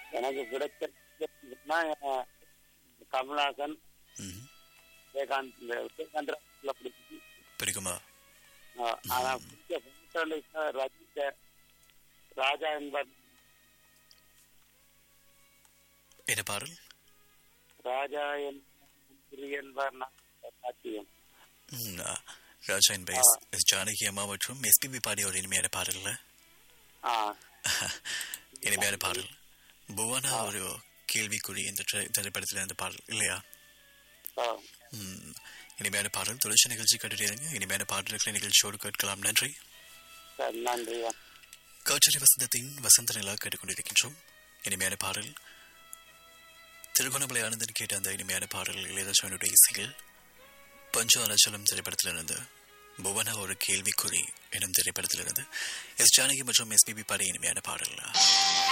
எனக்கு கிடைச்சா கமலாசன் ம் விவேகாந்த் இந்த விவேகாந்த் பிடிச்சி பிடிக்குமா ஆனா பிடிச்ச ஃப்ரெண்ட்ஸ் ரஜித்த ராஜா என்பர் என்ன பாடல் ராஜா என்பர் சாத்தியம் ம், ஆ, ராஜா என் பைஸ் எஸ் ஜானகி அம்மா மற்றும் எஸ்பிபி பாடிய ஒரு இனிமையான பாடல்ல ஆ இனிமையான பாடல் புவனா ஒரு கேள்விக்குறி இந்த திரை- திரைப்படத்துல இருந்த பாடல் இல்லையா ஆ ம், இனிமையான பாடல் தொடர்ச்சி நிகழ்ச்சி கட்டுரைங்க இனிமையான பாடல்களை நிகழ்ச்சியோடு கேட்கலாம் நன்றி சரி நன்றி காற்றறி வசந்தத்தின் வசந்த நிலா கேட்டுக்கொண்டிருக்கின்றோம் இனிமையான பாடல் திருகோணமலை ஆனந்தன் கேட்ட அந்த இனிமையான பாடல் இளையராஜாவினுடைய இசையில் பஞ்சு அலச்சலம் திரைப்படத்திலிருந்து புவனா ஒரு கேள்விக்குறி எனும் திரைப்படத்திலிருந்து எஸ் ஜானகி மற்றும் எஸ்பிபி பாடிய இனிமையான பாடல்